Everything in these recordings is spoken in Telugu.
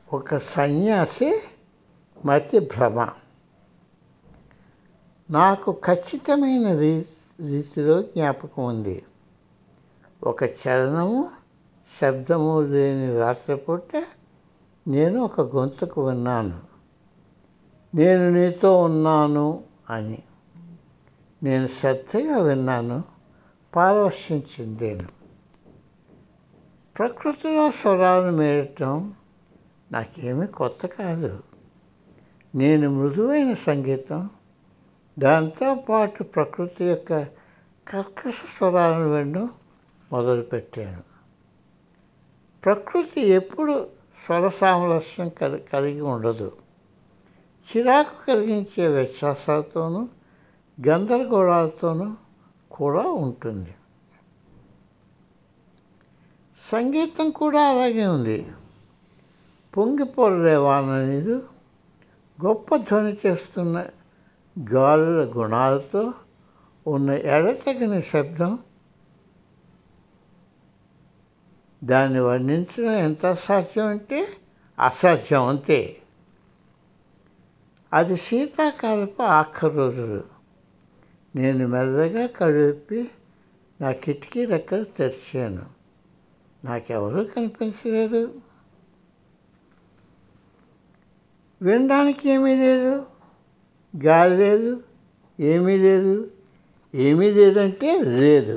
ఒక సన్యాసి మతి భ్రమ నాకు ఖచ్చితమైన రీ రీతిలో జ్ఞాపకం ఉంది ఒక చలనము శబ్దము లేని రాత్రిపూట నేను ఒక గొంతుకు విన్నాను నేను నీతో ఉన్నాను అని నేను శ్రద్ధగా విన్నాను పారవశ్యం ప్రకృతిలో స్వరాలను మేడటం నాకేమీ కొత్త కాదు నేను మృదువైన సంగీతం దాంతోపాటు ప్రకృతి యొక్క కర్కశ స్వరాలను వినడం మొదలుపెట్టాను ప్రకృతి ఎప్పుడు స్వర సామరస్యం కలి కలిగి ఉండదు చిరాకు కలిగించే వ్యత్యాసాలతోనూ గందరగోళాలతోనూ కూడా ఉంటుంది సంగీతం కూడా అలాగే ఉంది పొంగిపోలే వాన నీరు గొప్ప ధ్వని చేస్తున్న గాలుల గుణాలతో ఉన్న ఎడతగిన శబ్దం దాన్ని వర్ణించడం ఎంత అసాధ్యం అంటే అసాధ్యం అంతే అది శీతాకాలపు ఆఖరి రోజులు నేను మెల్లగా కడుపి నా కిటికీ రెక్కలు తెరిచాను నాకెవరూ కనిపించలేదు వినడానికి ఏమీ లేదు గాలి లేదు ఏమీ లేదు ఏమీ లేదంటే లేదు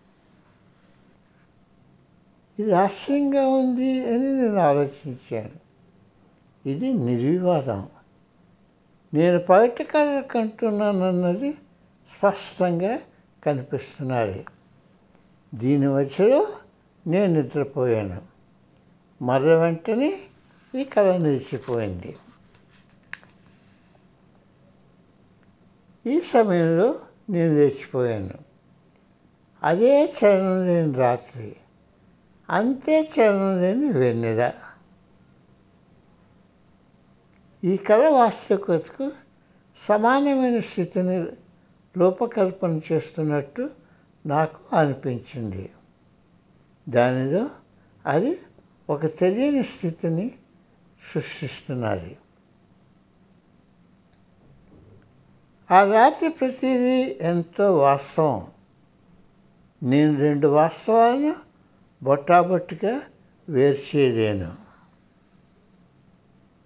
ఇది హాస్యంగా ఉంది అని నేను ఆలోచించాను ఇది నిర్వివాదం నేను బయట కథ కంటున్నానన్నది స్పష్టంగా కనిపిస్తున్నది దీని మధ్యలో నేను నిద్రపోయాను మర్ర వెంటనే ఈ కథ నిలిచిపోయింది ఈ సమయంలో నేను లేచిపోయాను అదే చలనం లేని రాత్రి అంతే చలనం లేని వెన్నెల ఈ కళ వాస్తవికతకు సమానమైన స్థితిని రూపకల్పన చేస్తున్నట్టు నాకు అనిపించింది దానిలో అది ఒక తెలియని స్థితిని సృష్టిస్తున్నది ఆ రాత్రి ప్రతిదీ ఎంతో వాస్తవం నేను రెండు వాస్తవాలను బొట్టాబొట్టుగా వేరు చేయలేను